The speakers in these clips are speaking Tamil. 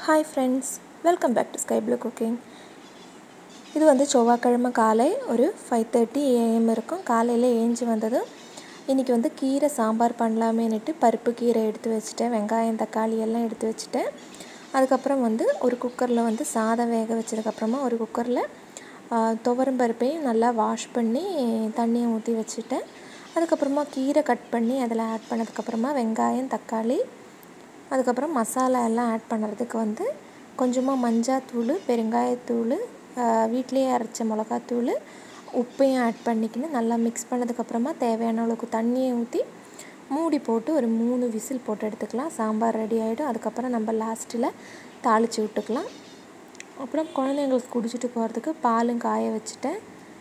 hi friends welcome back to sky blue cooking இது வந்து செவ்வாய்க்கிழமை காலை ஒரு ஃபைவ் தேர்ட்டி ஏஎம் இருக்கும் காலையில் ஏஞ்சி வந்தது இன்றைக்கி வந்து கீரை சாம்பார் பண்ணலாமேனுட்டு பருப்பு கீரை எடுத்து வச்சுட்டேன் வெங்காயம் தக்காளி எல்லாம் எடுத்து வச்சுட்டேன் அதுக்கப்புறம் வந்து ஒரு குக்கரில் வந்து சாதம் வேக வச்சதுக்கப்புறமா ஒரு குக்கரில் துவரம் பருப்பையும் நல்லா வாஷ் பண்ணி தண்ணியை ஊற்றி வச்சுட்டேன் அதுக்கப்புறமா கீரை கட் பண்ணி அதில் ஆட் பண்ணதுக்கப்புறமா வெங்காயம் தக்காளி அதுக்கப்புறம் மசாலா எல்லாம் ஆட் பண்ணுறதுக்கு வந்து கொஞ்சமாக மஞ்சாத்தூள் பெருங்காயத்தூள் வீட்லேயே அரைச்ச மிளகாத்தூள் உப்பையும் ஆட் பண்ணிக்கின்னு நல்லா மிக்ஸ் பண்ணதுக்கப்புறமா தேவையான அளவுக்கு தண்ணியை ஊற்றி மூடி போட்டு ஒரு மூணு விசில் போட்டு எடுத்துக்கலாம் சாம்பார் ரெடி ஆகிடும் அதுக்கப்புறம் நம்ம லாஸ்ட்டில் தாளித்து விட்டுக்கலாம் அப்புறம் குழந்தைங்களுக்கு குடிச்சிட்டு போகிறதுக்கு பாலும் காய வச்சுட்டேன்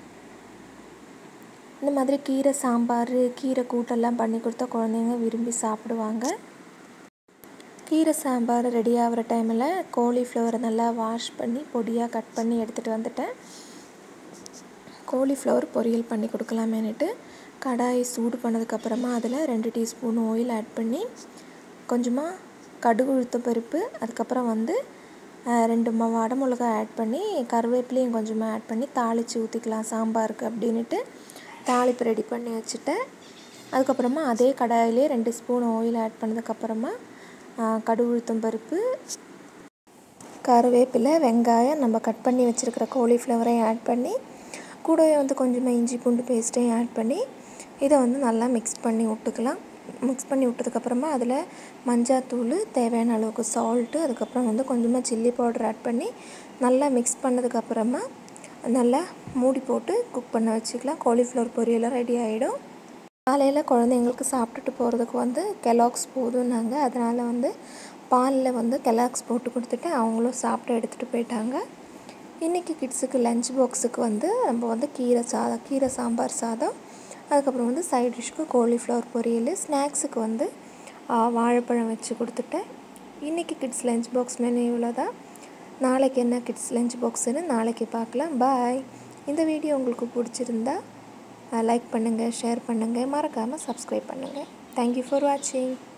இந்த மாதிரி கீரை சாம்பார் கீரை கூட்டெல்லாம் பண்ணி கொடுத்தா குழந்தைங்க விரும்பி சாப்பிடுவாங்க கீரை சாம்பார் ரெடி ஆகிற டைமில் கோலிஃப்ளவரை நல்லா வாஷ் பண்ணி பொடியாக கட் பண்ணி எடுத்துகிட்டு வந்துட்டேன் கோலிஃப்ளவர் பொரியல் பண்ணி கொடுக்கலாமேனுட்டு கடாய் சூடு பண்ணதுக்கப்புறமா அதில் ரெண்டு டீஸ்பூன் ஆயில் ஆட் பண்ணி கொஞ்சமாக கடுகு உளுத்த பருப்பு அதுக்கப்புறம் வந்து ரெண்டு ம வடமிளகா ஆட் பண்ணி கருவேப்பிலையும் கொஞ்சமாக ஆட் பண்ணி தாளித்து ஊற்றிக்கலாம் சாம்பாருக்கு அப்படின்ட்டு தாளிப்பு ரெடி பண்ணி வச்சுட்டேன் அதுக்கப்புறமா அதே கடாயிலே ரெண்டு ஸ்பூன் ஆயில் ஆட் பண்ணதுக்கப்புறமா கடுகு உளுத்தம் பருப்பு கருவேப்பிலை வெங்காயம் நம்ம கட் பண்ணி வச்சுருக்கிற கோலிஃப்ளவரையும் ஆட் பண்ணி கூடவே வந்து கொஞ்சமாக இஞ்சி பூண்டு பேஸ்ட்டையும் ஆட் பண்ணி இதை வந்து நல்லா மிக்ஸ் பண்ணி விட்டுக்கலாம் மிக்ஸ் பண்ணி விட்டதுக்கப்புறமா அதில் மஞ்சாத்தூள் தேவையான அளவுக்கு சால்ட்டு அதுக்கப்புறம் வந்து கொஞ்சமாக சில்லி பவுடர் ஆட் பண்ணி நல்லா மிக்ஸ் பண்ணதுக்கப்புறமா நல்லா மூடி போட்டு குக் பண்ண வச்சுக்கலாம் காலிஃப்ளவர் பொரியெல்லாம் ரெடி ஆகிடும் காலையில் குழந்தைங்களுக்கு சாப்பிட்டுட்டு போகிறதுக்கு வந்து கெலாக்ஸ் போதும்னாங்க அதனால் வந்து பாலில் வந்து கெலாக்ஸ் போட்டு கொடுத்துட்டு அவங்களும் சாப்பிட்டு எடுத்துகிட்டு போயிட்டாங்க இன்றைக்கி கிட்ஸுக்கு லஞ்ச் பாக்ஸுக்கு வந்து நம்ம வந்து கீரை சாதம் கீரை சாம்பார் சாதம் அதுக்கப்புறம் வந்து சைட் டிஷ்க்கு காலிஃப்ளவர் பொரியல் ஸ்நாக்ஸுக்கு வந்து வாழைப்பழம் வச்சு கொடுத்துட்டேன் இன்றைக்கி கிட்ஸ் லஞ்ச் பாக்ஸ் மெனு இவ்வளோ தான் நாளைக்கு என்ன கிட்ஸ் லஞ்ச் பாக்ஸுன்னு நாளைக்கு பார்க்கலாம் பாய் இந்த வீடியோ உங்களுக்கு பிடிச்சிருந்தா லைக் பண்ணுங்கள் ஷேர் பண்ணுங்கள் மறக்காமல் சப்ஸ்கிரைப் பண்ணுங்கள் தேங்க்யூ ஃபார் வாட்சிங்